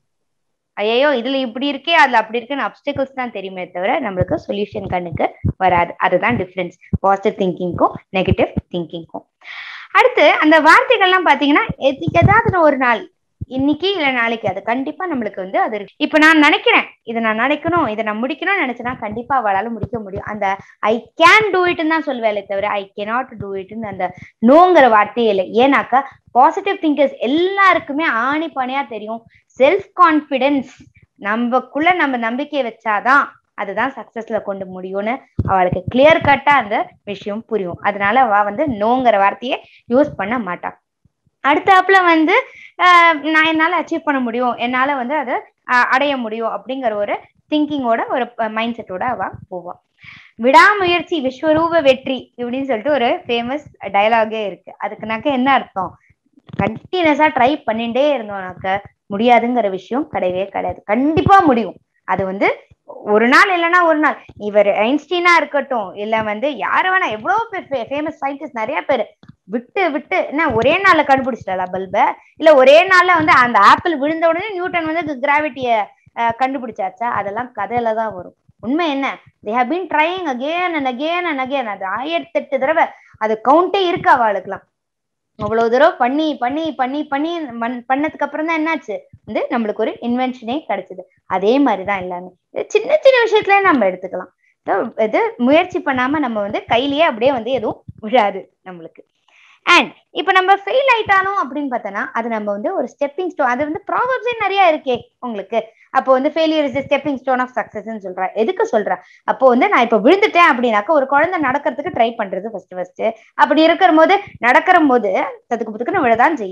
ஐயோ இதுல இப்படி இருக்கே அதுல அப்படி இருக்குன்னு அப்டிகல்ஸ் தான் தெரியுமே தவிர நம்மளுக்கு சொல்யூஷன் கண்ணுக்கு வராது அதுதான் டிஃபரன்ஸ் பாசிட்டிவ் திங்கிங்க்கும் நெகட்டிவ் திங்கிங்க்கும் அடுத்து அந்த வார்த்தைகள்லாம் பாத்தீங்கன்னா எது- ஏதாவது ஒரு நாள் இன்னைக்கு இல்ல நாளைக்கு அது கண்டிப்பா நம்மளுக்கு வந்து அது இருக்கு. இப்ப நான் நினைக்கிறேன் இதை நான் நினைக்கணும் இதை நான் முடிக்கணும்னு நினைச்சேன்னா கண்டிப்பா அவளால முடிக்க முடியும் அந்த ஐ கேன் டூ இட்னு தான் சொல்வேலே தவிர ஐ cannot டூ இட்னு அந்த நோங்கிற வார்த்தையே இல்லை ஏன்னாக்கா பாசிட்டிவ் திங்கர்ஸ் எல்லாருக்குமே ஆணி பணியா தெரியும் செல்ஃப் கான்பிடன்ஸ் நம்மக்குள்ள நம்ம நம்பிக்கை வச்சாதான் அதுதான் சக்சஸ்ல கொண்டு முடியும்னு அவளுக்கு கிளியர் கட்டா அந்த விஷயம் புரியும் அதனால அவ வந்து நோங்கிற வார்த்தையை யூஸ் பண்ண மாட்டா அடுத்தாப்புல வந்து ஆஹ் நான் என்னால அச்சீவ் பண்ண முடியும் என்னால வந்து அதை ஆஹ் அடைய முடியும் அப்படிங்கிற ஒரு திங்கிங்கோட ஒரு மைண்ட் செட்டோட அவ போவா விடாமுயற்சி விஸ்வரூப வெற்றி இப்படின்னு சொல்லிட்டு ஒரு ஃபேமஸ் டயலாகே இருக்கு அதுக்குனாக்க என்ன அர்த்தம் கண்டினியூஸா ட்ரை பண்ணிட்டே இருந்தோம்னாக்க முடியாதுங்கிற விஷயம் கிடையவே கிடையாது கண்டிப்பா முடியும் அது வந்து ஒரு நாள் இல்லைன்னா ஒரு நாள் இவர் ஐன்ஸ்டீனா இருக்கட்டும் இல்ல வந்து யாரு வேணா எவ்வளவு பேர் ஃபேமஸ் சயின்டிஸ்ட் நிறைய பேர் விட்டு விட்டு என்ன ஒரே நாள்ல கண்டுபிடிச்சிட்டாளா பல்ப இல்ல ஒரே நாள்ல வந்து அந்த ஆப்பிள் விழுந்த உடனே நியூட்டன் வந்து கிராவிட்டிய கண்டுபிடிச்சாச்சா அதெல்லாம் கதையில தான் வரும் உண்மை என்ன they have been trying again and again and again அது ஆயிரத்தி எட்டு தடவை அது கவுண்டே இருக்கு அவளுக்குலாம் அவ்வளவு தடவை பண்ணி பண்ணி பண்ணி பண்ணி மன்- பண்ணதுக்கு அப்புறம் தான் என்னாச்சு வந்து நம்மளுக்கு ஒரு இன்வென்ஷனே கிடைச்சது அதே மாதிரிதான் எல்லாமே இது சின்ன சின்ன விஷயத்துல நம்ம எடுத்துக்கலாம் So, இது முயற்சி பண்ணாம நம்ம வந்து கையிலேயே அப்படியே வந்து எதுவும் விழாது நம்மளுக்கு அண்ட் இப்ப நம்ம ஃபெயில் ஆயிட்டாலும் அப்படின்னு பார்த்தோன்னா அது நம்ம வந்து ஒரு ஸ்டெப்பிங் ஸ்டோன் அது வந்து ப்ராபப்ஸே நிறைய இருக்கே உங்களுக்கு அப்போ வந்து failure is stepping stone of சக்சஸ்ன்னு சொல்றா எதுக்கு சொல்றா அப்போ வந்து நான் இப்போ விழுந்துட்டேன் அப்படின்னாக்கா ஒரு குழந்தை நடக்கிறதுக்கு ட்ரை பண்றது ஃபர்ஸ்ட் ஃபர்ஸ்ட் அப்படி இருக்கிற போது நடக்கிற போது ததுக்கு புதுக்குன்னு விழதான் செய்யும்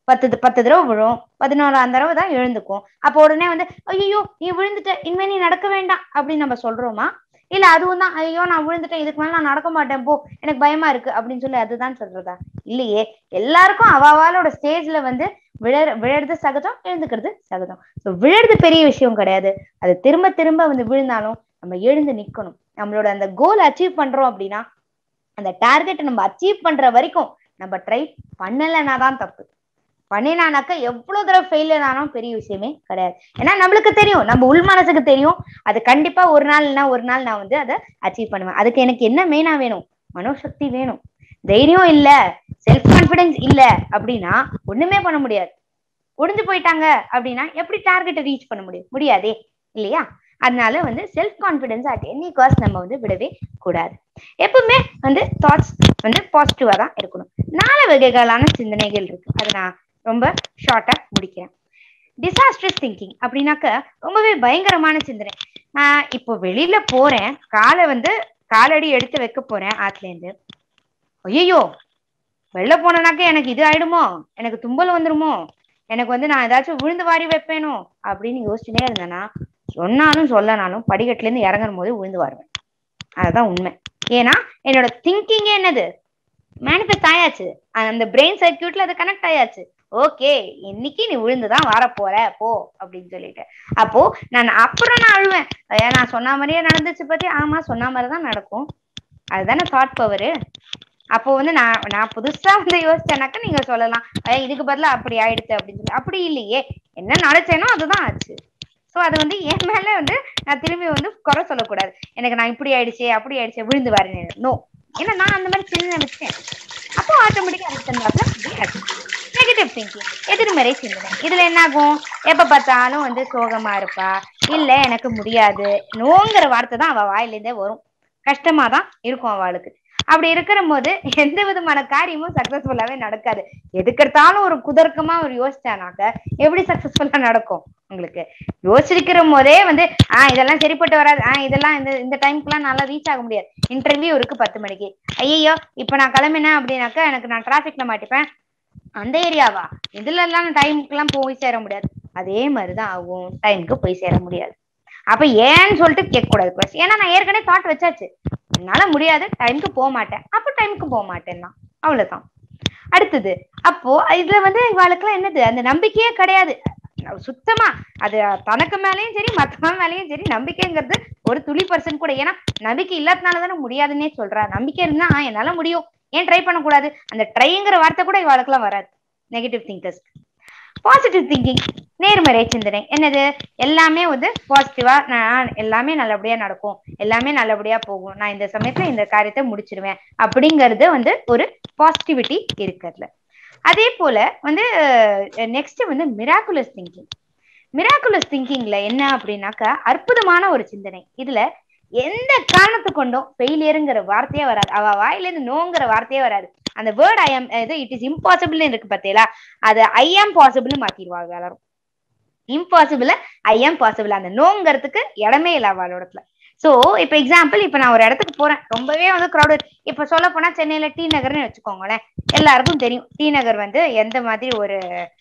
பத்து பத்து தடவை விழும் பதினோராம் தடவை தான் எழுந்துக்கும் அப்போ உடனே வந்து ஐயோ நீ விழுந்துட்ட இனிமே நீ நடக்க வேண்டாம் அப்படின்னு நம்ம சொல்றோமா இல்ல அதுவும் தான் ஐயோ நான் விழுந்துட்டேன் இதுக்கு மேல நான் நடக்க மாட்டேன் போ எனக்கு பயமா இருக்கு அப்படின்னு சொல்லி அதுதான் சொல்றதா இல்லையே எல்லாருக்கும் அவாவாலோட ஸ்டேஜ்ல வந்து விழ விழறது சகஜம் எழுந்துக்கிறது சகஜம் ஸோ விழறது பெரிய விஷயம் கிடையாது அது திரும்ப திரும்ப வந்து விழுந்தாலும் நம்ம எழுந்து நிக்கணும் நம்மளோட அந்த கோல் அச்சீவ் பண்றோம் அப்படின்னா அந்த டார்கெட் நம்ம அச்சீவ் பண்ற வரைக்கும் நம்ம ட்ரை பண்ணலைன்னா தான் தப்பு பண்ணினானாக்கா எவ்வளவு தடவை ஃபெயிலியர் ஆனாலும் பெரிய விஷயமே கிடையாது ஏன்னா நம்மளுக்கு தெரியும் நம்ம உள் மனசுக்கு தெரியும் அது கண்டிப்பா ஒரு நாள் இல்லைன்னா ஒரு நாள் நான் வந்து அதை அச்சீவ் பண்ணுவேன் அதுக்கு எனக்கு என்ன மெயினா வேணும் மனோசக்தி வேணும் தைரியம் இல்ல செல்ஃப் கான்பிடன்ஸ் இல்ல அப்படின்னா ஒண்ணுமே பண்ண முடியாது ஒடிஞ்சு போயிட்டாங்க அப்படின்னா எப்படி டார்கெட்டை ரீச் பண்ண முடியும் முடியாதே இல்லையா அதனால வந்து self confidence at any cost நம்ம வந்து விடவே கூடாது எப்பவுமே வந்து தாட்ஸ் வந்து பாசிட்டிவா தான் இருக்கணும் நாலு வகைகளான சிந்தனைகள் இருக்கு அதை நான் ரொம்ப ஷார்ட்டா முடிக்கிறேன் டிசாஸ்ட்ரஸ் திங்கிங் அப்படின்னாக்க ரொம்பவே பயங்கரமான சிந்தனை நான் இப்போ வெளியில போறேன் காலை வந்து காலடி எடுத்து வைக்க போறேன் ஆத்துல இருந்து ஐயோ வெளில போனனாக்க எனக்கு இது ஆயிடுமோ எனக்கு தும்பல் வந்துருமோ எனக்கு வந்து நான் ஏதாச்சும் விழுந்து வாரி வைப்பேனோ அப்படின்னு யோசிச்சுனே இருந்தேன்னா சொன்னாலும் சொல்லனாலும் படிக்கட்டுல இருந்து இறங்குற போது விழுந்து வாருவேன் அதுதான் உண்மை ஏன்னா என்னோட திங்கிங்கே என்னது மேனிஃபெஸ்ட் ஆயாச்சு அந்த பிரெயின் சர்க்கியூட்ல அது கனெக்ட் ஆயாச்சு ஓகே இன்னைக்கு நீ விழுந்துதான் வர போற போ அப்படின்னு சொல்லிட்டு அப்போ நான் அப்புறம் நான் அழுவேன் ஐயா நான் சொன்ன மாதிரியே நடந்துச்சு பத்தி ஆமா சொன்ன மாதிரிதான் நடக்கும் அதுதானே தாட் பவரு அப்போ வந்து நான் நான் புதுசா வந்து யோசிச்சேனாக்கா நீங்க சொல்லலாம் ஐயா இதுக்கு பதிலா அப்படி ஆயிடுச்சு அப்படின்னு சொல்லி அப்படி இல்லையே என்ன நினைச்சேனோ அதுதான் ஆச்சு ஸோ அது வந்து என் மேல வந்து நான் திரும்பி வந்து குறை சொல்லக்கூடாது எனக்கு நான் இப்படி ஆயிடுச்சே அப்படி ஆயிடுச்சே விழுந்து வரேன் நோ ஏன்னா நான் அந்த மாதிரி சின்ன வச்சேன் அப்போ ஆட்டோமேட்டிக்கா அதுக்கு தந்தாப்புல நெகட்டிவ் திங்கிங் எதிர்மறை சிந்தனை இதுல என்ன ஆகும் எப்ப பார்த்தாலும் வந்து சோகமா இருப்பா இல்ல எனக்கு முடியாது நோங்கிற வார்த்தை தான் அவ வாயிலிருந்தே வரும் கஷ்டமா தான் இருக்கும் அவளுக்கு அப்படி இருக்கிற போது எந்த விதமான காரியமும் சக்சஸ்ஃபுல்லாவே நடக்காது எதுக்கெடுத்தாலும் ஒரு குதர்க்கமா ஒரு யோசிச்சானாக்க எப்படி சக்சஸ்ஃபுல்லா நடக்கும் உங்களுக்கு யோசிக்கிற போதே வந்து ஆஹ் இதெல்லாம் சரிப்பட்டு வராது ஆஹ் இதெல்லாம் இந்த இந்த டைம்க்குலாம் நல்லா ரீச் ஆக முடியாது இன்டர்வியூ இருக்கு பத்து மணிக்கு ஐயோ இப்ப நான் கிளம்பினேன் அப்படின்னாக்கா எனக்கு நான் டிராபிக்ல மாட்டிப்பேன் அந்த ஏரியாவா இதுல எல்லாம் டைமுக்கு எல்லாம் போய் சேர முடியாது அதே மாதிரிதான் ஆகும் டைமுக்கு போய் சேர முடியாது அப்ப ஏன்னு சொல்லிட்டு கேட்க கூடாது கொஸ்டின் ஏன்னா நான் ஏற்கனவே தாட் வச்சாச்சு என்னால முடியாது டைமுக்கு போக மாட்டேன் அப்ப டைமுக்கு போக மாட்டேன்னா அவ்வளவுதான் அடுத்தது அப்போ இதுல வந்து இவாளுக்கெல்லாம் என்னது அந்த நம்பிக்கையே கிடையாது சுத்தமா அது தனக்கு மேலயும் சரி மத்தவங்க மேலயும் சரி நம்பிக்கைங்கிறது ஒரு துளி பர்சன்ட் கூட ஏன்னா நம்பிக்கை இல்லாதனால தானே முடியாதுன்னே சொல்றா நம்பிக்கை இருந்தா ஆஹ் என்னால முடியும் ஏன் ட்ரை பண்ணக்கூடாது அந்த ட்ரைங்கிற வார்த்தை கூட இவாளுக்கெல்லாம் வராது நெகட்டிவ் திங்கர்ஸ் பாசிட்டிவ் திங்கிங் நேர்மறை சிந்தனை என்னது எல்லாமே வந்து பாசிட்டிவா நான் எல்லாமே நல்லபடியா நடக்கும் எல்லாமே நல்லபடியா போகும் நான் இந்த சமயத்துல இந்த காரியத்தை முடிச்சிருவேன் அப்படிங்கறது வந்து ஒரு பாசிட்டிவிட்டி இருக்கிறதுல அதே போல வந்து நெக்ஸ்ட் வந்து மிராக்குலஸ் திங்கிங் மிராக்குலஸ் திங்கிங்ல என்ன அப்படின்னாக்கா அற்புதமான ஒரு சிந்தனை இதுல எந்த காரணத்து கொண்டும் ஃபெயிலியருங்கிற வார்த்தையே வராது அவ வாயில இருந்து நோங்கிற வார்த்தையே வராது அந்த வேர்ட் ஐ எம் இது இட் இஸ் இம்பாசிபிள் இருக்கு பார்த்தீங்களா அது ஐ ஆம் பாசிபிள் மாத்திடுவாங்க எல்லாரும் இம்பாசிபிள் ஐ ஆம் பாசிபிள் அந்த நோங்கிறதுக்கு இடமே இல்லை அவளோடத்துல சோ இப்ப எக்ஸாம்பிள் இப்ப நான் ஒரு இடத்துக்கு போறேன் ரொம்பவே வந்து க்ரௌடட் இப்ப சொல்ல போனா சென்னையில டி நகர்னு வச்சுக்கோங்களேன் எல்லாருக்கும் தெரியும் டி நகர் வந்து எந்த மாதிரி ஒரு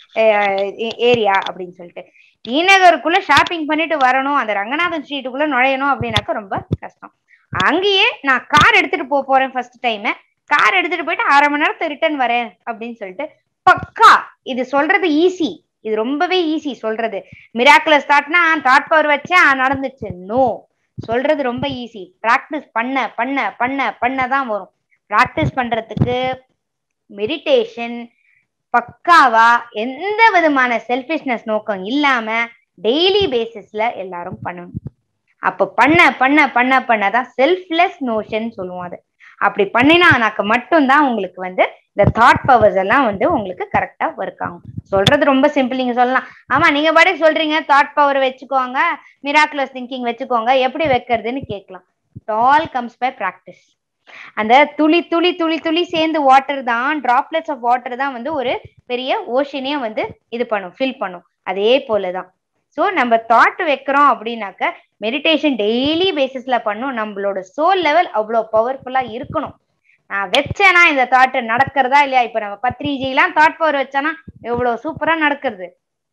ஏரியா அப்படின்னு சொல்லிட்டு டி நகருக்குள்ள ஷாப்பிங் பண்ணிட்டு வரணும் அந்த ரங்கநாதன் ஸ்ட்ரீட்டுக்குள்ள நுழையணும் அப்படின்னாக்க ரொம்ப கஷ்டம் அங்கேயே நான் கார் எடுத்துட்டு போக போறேன் ஃபர்ஸ்ட் டைம் கார் எடுத்துட்டு போயிட்டு அரை மணி நேரத்தை ரிட்டர்ன் வரேன் அப்படின்னு சொல்லிட்டு பக்கா இது சொல்றது ஈஸி இது ரொம்பவே ஈஸி சொல்றது மிராக்குலஸ் தாட்னா தாட் பவர் வச்சேன் நடந்துச்சு நோ சொல்றது ரொம்ப ஈஸி ப்ராக்டிஸ் பண்ண பண்ண பண்ண பண்ண தான் வரும் ப்ராக்டிஸ் பண்றதுக்கு மெடிடேஷன் பக்காவா எந்த விதமான செல்ஃபிஷ்னஸ் நோக்கம் இல்லாம டெய்லி பேசிஸ்ல எல்லாரும் பண்ணணும் அப்ப பண்ண பண்ண பண்ண பண்ணதான் செல்ஃப்லெஸ் நோஷன் சொல்லுவோம் அது அப்படி பண்ணினானாக்க மட்டும்தான் உங்களுக்கு வந்து இந்த தாட் பவர்ஸ் எல்லாம் வந்து உங்களுக்கு கரெக்டா ஒர்க் ஆகும் சொல்றது ரொம்ப சிம்பிள் நீங்க சொல்லலாம் ஆமா நீங்க பாட்டுக்கு சொல்றீங்க தாட் பவர் வச்சுக்கோங்க மிராக்குலஸ் திங்கிங் வச்சுக்கோங்க எப்படி வைக்கிறதுன்னு கேட்கலாம் ஆல் கம்ஸ் பை ப்ராக்டிஸ் அந்த துளி துளி துளி துளி சேர்ந்து வாட்டர் தான் டிராப்லெட்ஸ் ஆஃப் வாட்டர் தான் வந்து ஒரு பெரிய ஓஷனே வந்து இது பண்ணும் ஃபில் பண்ணும் அதே போலதான் ஸோ நம்ம தாட் வைக்கிறோம் அப்படின்னாக்க மெடிடேஷன் டெய்லி பேசிஸ்ல பண்ணும் நம்மளோட சோல் லெவல் அவ்வளோ பவர்ஃபுல்லா இருக்கணும் நான் வச்சேனா இந்த தாட் நடக்கிறதா இல்லையா இப்ப நம்ம பத்ரிஜி எல்லாம் தாட் பவர் வச்சானா எவ்வளவு சூப்பரா நடக்கிறது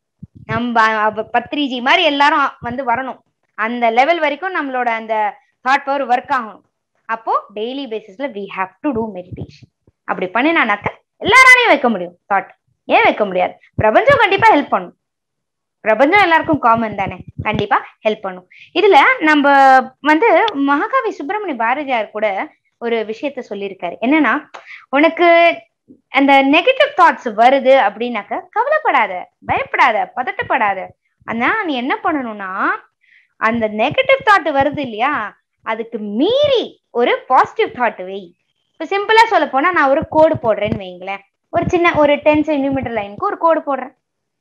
நம்ம பத்ரிஜி மாதிரி எல்லாரும் வந்து வரணும் அந்த லெவல் வரைக்கும் நம்மளோட அந்த தாட் பவர் ஒர்க் ஆகணும் அப்போ டெய்லி பேசிஸ்ல we have to do meditation அப்படி பண்ணினானாக்க எல்லாராலையும் வைக்க முடியும் தாட் ஏன் வைக்க முடியாது பிரபஞ்சம் கண்டிப்பா ஹெல்ப் பண்ணும் பிரபஞ்சம் எல்லாருக்கும் காமன் தானே கண்டிப்பா ஹெல்ப் பண்ணும் இதுல நம்ம வந்து மகாகவி சுப்பிரமணிய பாரதியார் கூட ஒரு விஷயத்த சொல்லியிருக்காரு என்னன்னா உனக்கு அந்த நெகட்டிவ் தாட்ஸ் வருது அப்படின்னாக்க கவலைப்படாத பயப்படாத பதட்டப்படாத ஆனா நீ என்ன பண்ணணும்னா அந்த நெகட்டிவ் தாட் வருது இல்லையா அதுக்கு மீறி ஒரு பாசிட்டிவ் தாட் வை இப்போ சிம்பிளா சொல்ல போனா நான் ஒரு கோடு போடுறேன்னு வைங்களேன் ஒரு சின்ன ஒரு டென் சென்டிமீட்டர் லைனுக்கு ஒரு கோடு போடுறேன்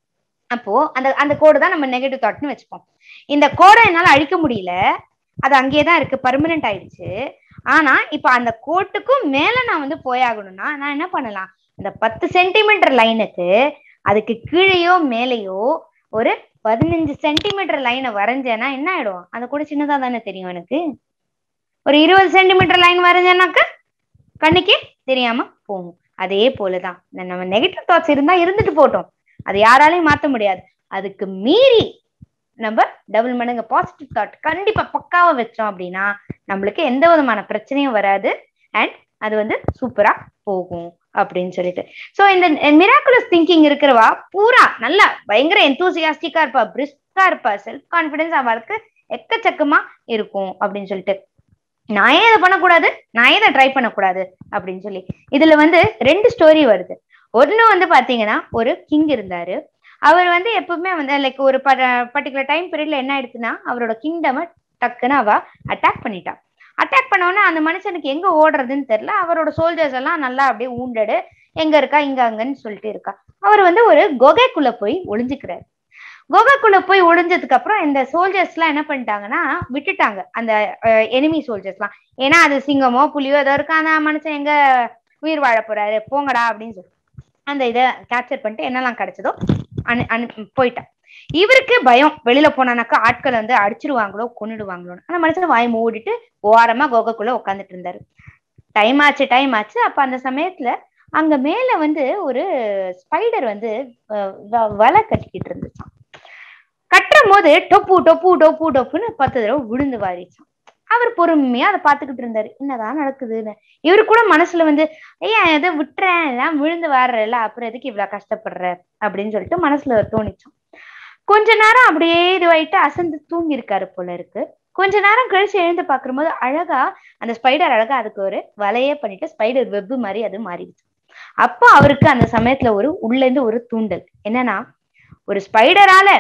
அப்போ அந்த அந்த கோடு தான் நம்ம நெகட்டிவ் தாட்னு வச்சுப்போம் இந்த கோடை என்னால அழிக்க முடியல அது அங்கேயே தான் இருக்கு பர்மனன்ட் ஆயிடுச்சு ஆனா இப்ப அந்த கோட்டுக்கும் மேல நான் வந்து போயாகணும்னா நான் என்ன பண்ணலாம் இந்த பத்து சென்டிமீட்டர் லைனுக்கு அதுக்கு கீழேயோ மேலேயோ ஒரு பதினஞ்சு சென்டிமீட்டர் லைனை வரைஞ்சேன்னா என்ன ஆயிடும் அந்த கூட சின்னதா தானே தெரியும் எனக்கு ஒரு இருபது சென்டிமீட்டர் லைன் வரைஞ்சேனாக்க கண்ணுக்கே தெரியாம போகும் அதே போலதான் நம்ம நெகட்டிவ் தாட்ஸ் இருந்தா இருந்துட்டு போட்டோம் அது யாராலையும் மாத்த முடியாது அதுக்கு மீறி நம்ம டபுள் மடங்கு பாசிட்டிவ் தாட் கண்டிப்பா பக்காவா வச்சோம் அப்படின்னா நம்மளுக்கு எந்த விதமான பிரச்சனையும் வராது அண்ட் அது வந்து சூப்பரா போகும் அப்படின்னு சொல்லிட்டு சோ இந்த மிராக்குலஸ் திங்கிங் இருக்கிறவா பூரா நல்லா பயங்கர எந்தூசியாஸ்டிக்கா இருப்பா பிரிஸ்கா இருப்பா செல்ஃப் கான்பிடன்ஸ் அவளுக்கு எக்கச்சக்கமா இருக்கும் அப்படின்னு சொல்லிட்டு நான் ஏன் இதை பண்ணக்கூடாது நான் ஏன் இதை ட்ரை பண்ணக்கூடாது அப்படின்னு சொல்லி இதுல வந்து ரெண்டு ஸ்டோரி வருது ஒண்ணு வந்து பாத்தீங்கன்னா ஒரு கிங் இருந்தாரு அவர் வந்து எப்பவுமே வந்து லைக் ஒரு பர்டிகுலர் டைம் பீரியட்ல என்ன ஆயிடுச்சுன்னா அவரோட கிங்டம் டக்குன்னு அவ அட்டாக் பண்ணிட்டா அட்டாக் பண்ணோன்னா அந்த மனுஷனுக்கு எங்க ஓடுறதுன்னு தெரியல அவரோட சோல்ஜர்ஸ் எல்லாம் நல்லா அப்படியே ஊண்டடு எங்க இருக்கா இங்க அங்கன்னு சொல்லிட்டு இருக்கா அவர் வந்து ஒரு கொகைக்குள்ள போய் ஒளிஞ்சுக்கிறாரு கோகாக்குள்ள போய் ஒளிஞ்சதுக்கு அப்புறம் இந்த சோல்ஜர்ஸ் எல்லாம் என்ன பண்ணிட்டாங்கன்னா விட்டுட்டாங்க அந்த எனிமி சோல்ஜர்ஸ் எல்லாம் ஏன்னா அது சிங்கமோ புலியோ ஏதோ இருக்கு அந்த மனுஷன் எங்க உயிர் வாழ போறாரு போங்கடா அப்படின்னு சொல்லி அந்த இதை கேப்சர் பண்ணிட்டு என்னெல்லாம் கிடைச்சதோ அனு அனு போயிட்டான் இவருக்கு பயம் வெளியில போனானாக்கா ஆட்கள் வந்து அடிச்சிருவாங்களோ கொன்னுடுவாங்களோ அந்த மனுஷன் வாய் மூடிட்டு ஓரமா கோகக்குள்ள உட்காந்துட்டு இருந்தாரு டைம் ஆச்சு டைம் ஆச்சு அப்ப அந்த சமயத்துல அங்க மேல வந்து ஒரு ஸ்பைடர் வந்து வலை கட்டிக்கிட்டு இருந்துச்சான் கட்டும் போது டொப்பு டொப்பு டொப்பு டொப்புன்னு பத்து தடவை விழுந்து வாரிச்சான் அவர் பொறுமையா அதை பாத்துக்கிட்டு இருந்தாரு என்னதான் நடக்குதுன்னு இவரு கூட மனசுல வந்து ஐயா எதை விட்டுறேன் எல்லாம் விழுந்து வாடுறல அப்புறம் எதுக்கு இவ்வளவு கஷ்டப்படுற அப்படின்னு சொல்லிட்டு மனசுல தோணிச்சான் கொஞ்ச நேரம் அப்படியே இதுவாயிட்டு அசந்து தூங்கி இருக்காரு போல இருக்கு கொஞ்ச நேரம் கழிச்சு எழுந்து பாக்கும்போது அழகா அந்த ஸ்பைடர் அழகா அதுக்கு ஒரு வலையே பண்ணிட்டு ஸ்பைடர் வெப்பு மாதிரி அது மாறிடுச்சு அப்போ அவருக்கு அந்த சமயத்துல ஒரு உள்ள இருந்து ஒரு தூண்டல் என்னன்னா ஒரு ஸ்பைடரால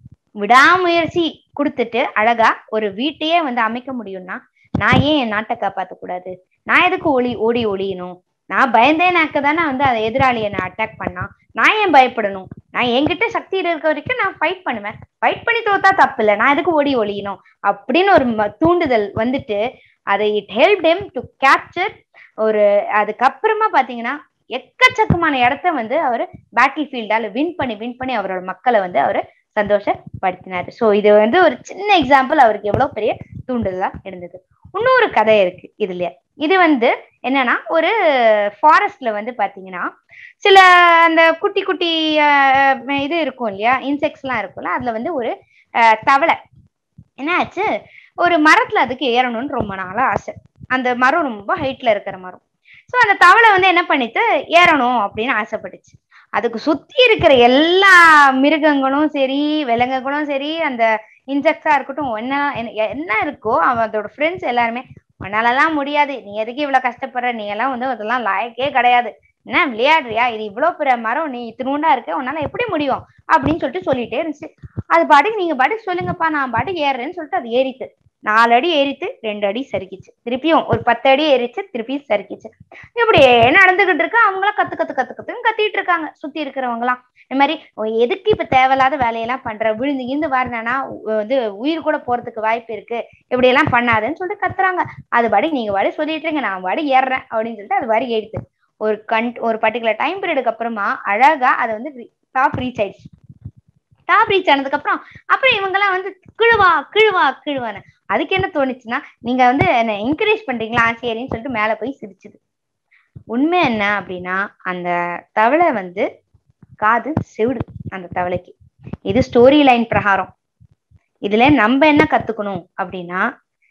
விடாமுயற்சி கொடுத்துட்டு அழகா ஒரு வீட்டையே வந்து அமைக்க முடியும்னா நான் ஏன் என் நாட்டை காப்பாத்த கூடாது நான் எதுக்கு ஒளி ஓடி ஒளியணும் நான் பயந்தேனாக்க தானே வந்து அதை எதிராளி என்னை அட்டாக் பண்ணா நான் ஏன் பயப்படணும் நான் என்கிட்ட சக்தி இருக்க வரைக்கும் நான் ஃபைட் பண்ணுவேன் ஃபைட் பண்ணி தோத்தா தப்பு இல்லை நான் எதுக்கு ஓடி ஒளியணும் அப்படின்னு ஒரு தூண்டுதல் வந்துட்டு அதை it help them to capture ஒரு அதுக்கப்புறமா பாத்தீங்கன்னா எக்கச்சக்கமான இடத்த வந்து அவர் பேட்டில் ஃபீல்டால வின் பண்ணி வின் பண்ணி அவரோட மக்களை வந்து அவர் சந்தோஷப்படுத்தினாரு ஸோ இது வந்து ஒரு சின்ன எக்ஸாம்பிள் அவருக்கு எவ்வளவு பெரிய தூண்டுதலா இருந்தது இன்னொரு கதை இருக்கு இதுல இது வந்து என்னன்னா ஒரு ஃபாரஸ்ட்ல வந்து பாத்தீங்கன்னா சில அந்த குட்டி குட்டி இது இருக்கும் இல்லையா இன்செக்ட்ஸ் எல்லாம் இருக்கும்ல அதுல வந்து ஒரு தவளை என்ன ஆச்சு ஒரு மரத்துல அதுக்கு ஏறணும்னு ரொம்ப நாளா ஆசை அந்த மரம் ரொம்ப ஹைட்ல இருக்கிற மரம் ஸோ அந்த தவளை வந்து என்ன பண்ணிட்டு ஏறணும் அப்படின்னு ஆசைப்பட்டுச்சு அதுக்கு சுத்தி இருக்கிற எல்லா மிருகங்களும் சரி விலங்குகளும் சரி அந்த இன்செக்ட்ஸா இருக்கட்டும் என்ன என்ன இருக்கோ அவன் அதோட ஃப்ரெண்ட்ஸ் எல்லாருமே உன்னாலலாம் முடியாது நீ எதுக்கு இவ்வளவு கஷ்டப்படுற நீ எல்லாம் வந்து அதெல்லாம் லாயக்கே கிடையாது என்ன விளையாடுறியா இது இவ்வளவு பெரிய மரம் நீ திருவுண்டா இருக்க உன்னால எப்படி முடியும் அப்படின்னு சொல்லிட்டு சொல்லிட்டே இருந்துச்சு அது பாட்டுக்கு நீங்க பாட்டுக்கு சொல்லுங்கப்பா நான் பாட்டுக்கு ஏறுறேன்னு சொல்லிட்டு அது ஏறித்து நாலு அடி ஏறித்து ரெண்டு அடி சறுக்கிச்சு திருப்பியும் ஒரு பத்து அடி ஏறிச்சு திருப்பியும் சறுக்கிச்சு இப்படியே நடந்துகிட்டு இருக்கு அவங்களாம் கத்து கத்து கத்து கத்துன்னு கத்திட்டு இருக்காங்க சுத்தி இருக்கிறவங்க எல்லாம் இந்த மாதிரி எதுக்கு இப்ப தேவையில்லாத வேலையெல்லாம் பண்ற விழுந்து இருந்து வாரினா வந்து உயிர் கூட போறதுக்கு வாய்ப்பு இருக்கு இப்படி எல்லாம் பண்ணாதுன்னு சொல்லிட்டு கத்துறாங்க அது பாடி நீங்க வாடி சொல்லிட்டு இருங்க நான் வாடி ஏறுறேன் அப்படின்னு சொல்லிட்டு அது வாரி ஏறித்து ஒரு கண் ஒரு பர்டிகுலர் டைம் பீரியடுக்கு அப்புறமா அழகா அதை வந்து டாப் ரீச் ஆயிடுச்சு டாப் ரீச் ஆனதுக்கு அப்புறம் அப்புறம் இவங்க எல்லாம் வந்து கிழுவா கிழுவா கிழுவான்னு அதுக்கு என்ன தோணுச்சுன்னா நீங்க வந்து என்ன என்கரேஜ் பண்றீங்களா சரின்னு சொல்லிட்டு மேல போய் சிரிச்சுது உண்மை என்ன அப்படின்னா அந்த தவளை வந்து காது செவிடு அந்த தவளைக்கு இது ஸ்டோரி லைன் பிரகாரம் இதுல நம்ம என்ன கத்துக்கணும் அப்படின்னா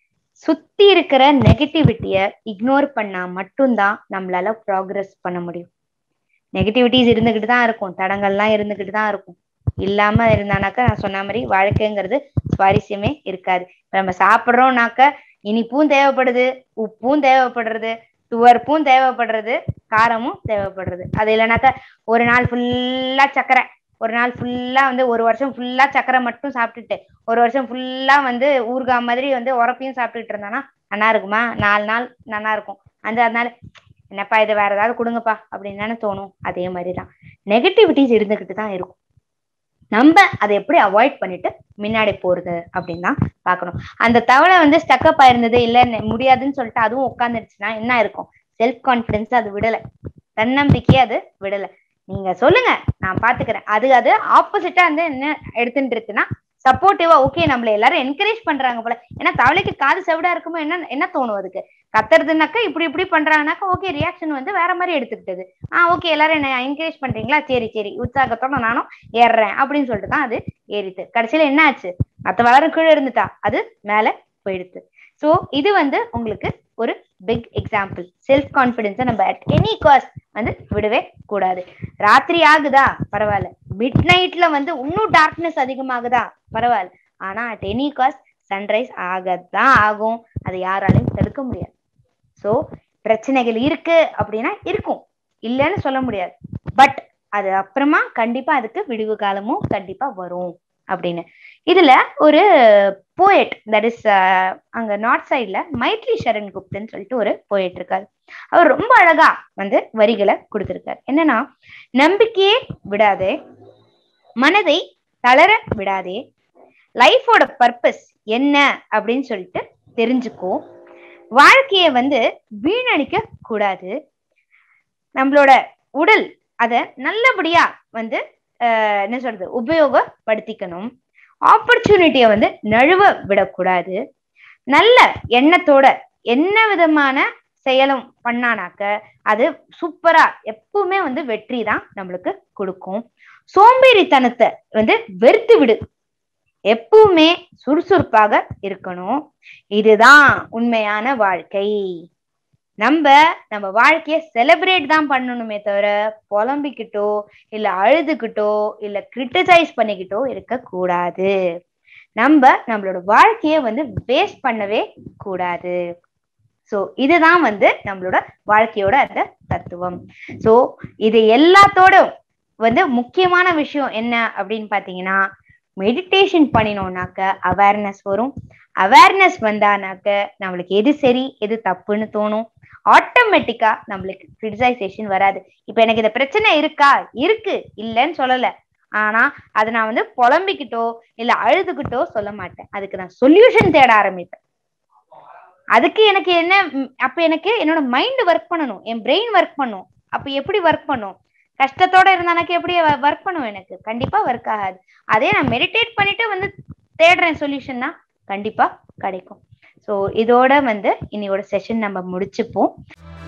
சுத்தி இருக்கிற நெகட்டிவிட்டிய இக்னோர் பண்ணா மட்டும்தான் நம்மளால ப்ராக்ரஸ் பண்ண முடியும் நெகட்டிவிட்டிஸ் இருந்துகிட்டு தான் இருக்கும் தடங்கள்லாம் இருந்துகிட்டு தான் இருக்கும் இல்லாம இருந்தானாக்கா நான் சொன்ன மாதிரி வாழ்க்கைங்கிறது சுவாரஸ்யமே இருக்காது இப்ப நம்ம சாப்பிட்றோம்னாக்க இனிப்பும் தேவைப்படுது உப்பும் தேவைப்படுறது துவர்ப்பும் தேவைப்படுறது காரமும் தேவைப்படுறது அது இல்லைனாக்கா ஒரு நாள் ஃபுல்லா சக்கரை ஒரு நாள் ஃபுல்லா வந்து ஒரு வருஷம் ஃபுல்லா சக்கரை மட்டும் சாப்பிட்டுட்டு ஒரு வருஷம் ஃபுல்லா வந்து ஊறுகாய் மாதிரி வந்து உரப்பையும் சாப்பிட்டுட்டு இருந்தானா நல்லா இருக்குமா நாலு நாள் நல்லா இருக்கும் அந்த அதனால என்னப்பா இது வேற ஏதாவது கொடுங்கப்பா அப்படின்னு தானே தோணும் அதே மாதிரிதான் நெகட்டிவிட்டிஸ் இருந்துகிட்டு தான் இருக்கும் நம்ம அதை எப்படி அவாய்ட் பண்ணிட்டு முன்னாடி போறது அப்படின்னு தான் பார்க்கணும் அந்த தவளை வந்து ஸ்டக்கப் ஆயிருந்தது இல்ல நெ- முடியாதுன்னு சொல்லிட்டு அதுவும் உட்காந்துருச்சுன்னா என்ன இருக்கும் செல்ஃப் கான்பிடன்ஸ் அது விடல தன்னம்பிக்கையே அது விடல நீங்க சொல்லுங்க நான் பாத்துக்கிறேன் அது அது ஆப்போசிட்டா வந்து என்ன எடுத்துட்டு இருக்குன்னா சப்போர்ட்டிவா ஓகே நம்மள எல்லாரும் என்கரேஜ் பண்றாங்க போல ஏன்னா தவளைக்கு காது செவிடா இருக்குமோ என்ன என்ன தோணும் அதுக்கு கத்துறதுனாக்கா இப்படி இப்படி பண்றாங்கனாக்கா ஓகே ரியாக்ஷன் வந்து வேற மாதிரி எடுத்துக்கிட்டது ஆ ஓகே எல்லாரும் என்ன என்கரேஜ் பண்றீங்களா சரி சரி உற்சாகத்தோட நானும் ஏறுறேன் அப்படின்னு சொல்லிட்டு தான் அது ஏறிட்டு கடைசியில என்ன ஆச்சு மத்த வளரும் கீழே இருந்துட்டா அது மேல போயிடுது சோ இது வந்து உங்களுக்கு ஒரு பிக் எக்ஸாம்பிள் செல்ஃப் கான்பிடன்ஸை நம்ம அட் எனி காஸ்ட் வந்து விடவே கூடாது ராத்திரி ஆகுதா பரவாயில்ல மிட் நைட்ல வந்து இன்னும் டார்க்னஸ் அதிகமாகுதா பரவாயில்ல ஆனா அட் எனி காஸ்ட் சன்ரைஸ் ஆகத்தான் ஆகும் அதை யாராலையும் தடுக்க முடியாது சோ பிரச்சனைகள் இருக்கு அப்படின்னா இருக்கும் இல்லைன்னு சொல்ல முடியாது பட் அது அப்புறமா கண்டிப்பா அதுக்கு விடிவு காலமும் கண்டிப்பா வரும் அப்படின்னு இதுல ஒரு போயட் தட் இஸ் அங்க நார்த் சைட்ல மைத்ரி சரண் குப்தன் சொல்லிட்டு ஒரு போயட் இருக்காரு அவர் ரொம்ப அழகா வந்து வரிகளை கொடுத்திருக்காரு என்னன்னா நம்பிக்கையே விடாதே மனதை தளர விடாதே லைஃபோட பர்பஸ் என்ன அப்படின்னு சொல்லிட்டு தெரிஞ்சுக்கோ வாழ்க்கைய வந்து வீணடிக்க கூடாது நம்மளோட உடல் அத நல்லபடியா வந்து ஆஹ் என்ன சொல்றது உபயோகப்படுத்திக்கணும் ஆப்பர்ச்சுனிட்டிய வந்து நழுவ விடக்கூடாது நல்ல எண்ணத்தோட என்ன விதமான செயலும் பண்ணானாக்க அது சூப்பரா எப்பவுமே வந்து வெற்றி தான் நம்மளுக்கு கொடுக்கும் சோம்பேறித்தனத்தை வந்து வெறுத்து விடு எப்பவுமே சுறுசுறுப்பாக இருக்கணும் இதுதான் உண்மையான வாழ்க்கை நம்ம நம்ம வாழ்க்கைய செலிப்ரேட் தான் பண்ணணுமே தவிர புலம்பிக்கிட்டோ இல்ல அழுதுகிட்டோ இல்ல கிரிட்டிசைஸ் பண்ணிக்கிட்டோ இருக்க கூடாது நம்ம நம்மளோட வாழ்க்கைய வந்து வேஸ்ட் பண்ணவே கூடாது சோ இதுதான் வந்து நம்மளோட வாழ்க்கையோட அந்த தத்துவம் சோ இது எல்லாத்தோட வந்து முக்கியமான விஷயம் என்ன அப்படின்னு பாத்தீங்கன்னா மெடிடேஷன் பண்ணினோம்னாக்க அவேர்னஸ் வரும் அவேர்னஸ் வந்தானாக்க நம்மளுக்கு எது சரி எது தப்புன்னு தோணும் ஆட்டோமேட்டிக்கா நம்மளுக்கு கிரிட்டிசைசேஷன் வராது இப்ப எனக்கு இந்த பிரச்சனை இருக்கா இருக்கு இல்லைன்னு சொல்லல ஆனா அதை நான் வந்து புலம்பிக்கிட்டோ இல்ல அழுதுகிட்டோ சொல்ல மாட்டேன் அதுக்கு நான் சொல்யூஷன் தேட ஆரம்பிப்பேன் அதுக்கு எனக்கு என்ன ம், அப்ப எனக்கு என்னோட மைண்ட் ஒர்க் பண்ணணும் என் பிரெயின் ஒர்க் பண்ணும் அப்ப எப்படி ஒர்க் பண்ணும் கஷ்டத்தோட இருந்தானாக்க எப்படி ஒர்க் பண்ணும் எனக்கு கண்டிப்பா ஒர்க் ஆகாது அதே நான் மெடிடேட் பண்ணிட்டு வந்து தேடுறேன் சொல்யூஷன்னா கண்டிப்பா கிடைக்கும் ஸோ இதோட வந்து இன்னையோட செஷன் நம்ம முடிச்சுப்போம்